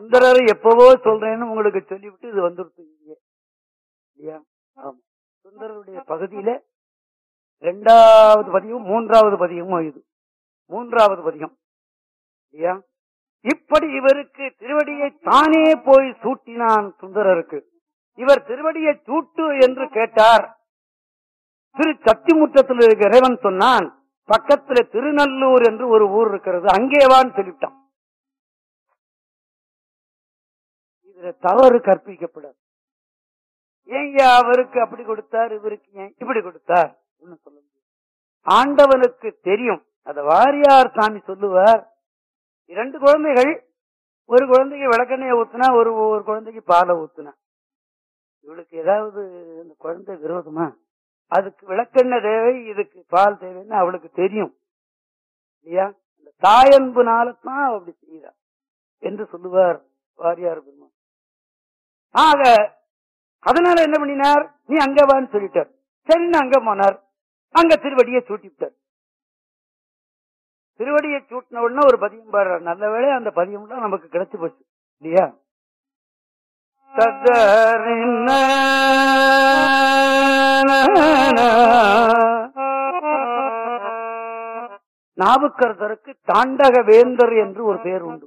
சுந்தரர் எப்பவோ சொல்றேன்னு உங்களுக்கு சொல்லிவிட்டு இது வந்துருச்சு இங்கே இல்லையா ஆமா சுந்தரருடைய பகுதியில ரெண்டாவது பதிகம் மூன்றாவது பதிகமும் இது மூன்றாவது பதிகம் இல்லையா இப்படி இவருக்கு திருவடியை தானே போய் சூட்டினான் சுந்தரருக்கு இவர் திருவடியை சூட்டு என்று கேட்டார் திரு சத்திமுற்றத்தில் இருக்க இறைவன் சொன்னான் பக்கத்துல திருநல்லூர் என்று ஒரு ஊர் இருக்கிறது அங்கேவான்னு சொல்லிவிட்டான் இதுல தவறு கற்பிக்கப்படாது ஏங்க அவருக்கு அப்படி கொடுத்தார் இவருக்கு ஏன் இப்படி கொடுத்தார் ஒண்ணும் சொல்ல முடியாது ஆண்டவனுக்கு தெரியும் அத வாரியார் சாமி சொல்லுவார் இரண்டு குழந்தைகள் ஒரு குழந்தைக்கு விளக்கெண்ணெய ஊத்துனா ஒரு ஒரு குழந்தைக்கு பாலை ஊத்துனா இவளுக்கு ஏதாவது இந்த குழந்தை விரோதமா அதுக்கு விளக்கெண்ணெய் தேவை இதுக்கு பால் தேவைன்னு அவளுக்கு தெரியும் இல்லையா இந்த தாயன்புனால தான் அப்படி செய்யறா என்று சொல்லுவார் வாரியார் பெருமான் ஆக அதனால என்ன பண்ணினார் நீ அங்க வான்னு சொல்லிட்டார் சரின்னு அங்க போனார் அங்க திருவடியை சூட்டிவிட்டார் திருவடியை சூட்டின உடனே ஒரு பதியம் பாடுறார் நல்ல வேளை அந்த பதியம்லாம் நமக்கு கிடைச்சு போச்சு இல்லையா தத்தரின்ன நாவுக்கரசருக்கு தாண்டக வேந்தர் என்று ஒரு பேர் உண்டு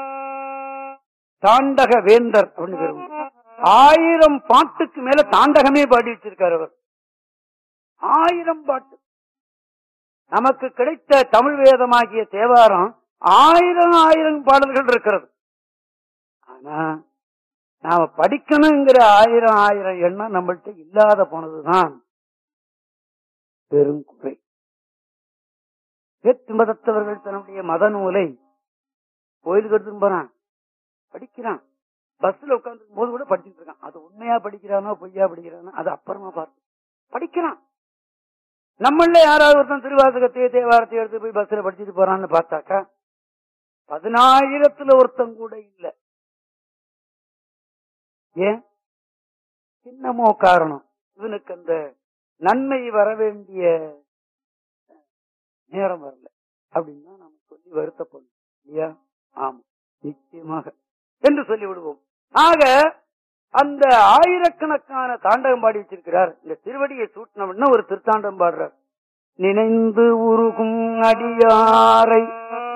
தாண்டக வேந்தர் அப்படின்னு பேர் உண்டு ஆயிரம் பாட்டுக்கு மேல தாண்டகமே பாடி வச்சிருக்கார் அவர் ஆயிரம் பாட்டு நமக்கு கிடைத்த தமிழ் வேதமாகிய தேவாரம் ஆயிரம் ஆயிரம் பாடல்கள் இருக்கிறது ஆனா நாம படிக்கணுங்கிற ஆயிரம் ஆயிரம் எண்ணம் நம்மள்ட்ட இல்லாத போனதுதான் பெரும் குறை வேற்று மதத்தவர்கள் தன்னுடைய மத நூலை கோயிலுக்கு எடுத்துன்னு போறான் படிக்கிறான் பஸ்ல உட்கார்ந்து போது கூட படிச்சுட்டு இருக்கான் அது உண்மையா படிக்கிறானோ பொய்யா படிக்கிறானோ அது அப்புறமா பார்த்து படிக்கிறான் நம்மள யாராவது ஒருத்தன் திருவாசகத்தையோ தேவாரத்தை எடுத்து போய் பஸ்ல படிச்சுட்டு போறான்னு பார்த்தாக்கா பதினாயிரத்துல ஒருத்தன் கூட இல்ல ஏன் சின்னமோ காரணம் இவனுக்கு அந்த நன்மை வர வேண்டிய நேரம் வரல அப்படின்னா நாம சொல்லி வருத்தப்படும் இல்லையா ஆமா நிச்சயமாக என்று சொல்லி விடுவோம் ஆக அந்த ஆயிரக்கணக்கான தாண்டகம் பாடி வச்சிருக்கிறார் இந்த திருவடியை சூட்டினவன ஒரு திருத்தாண்டம் பாடுறார் நினைந்து உருகும் அடியாரை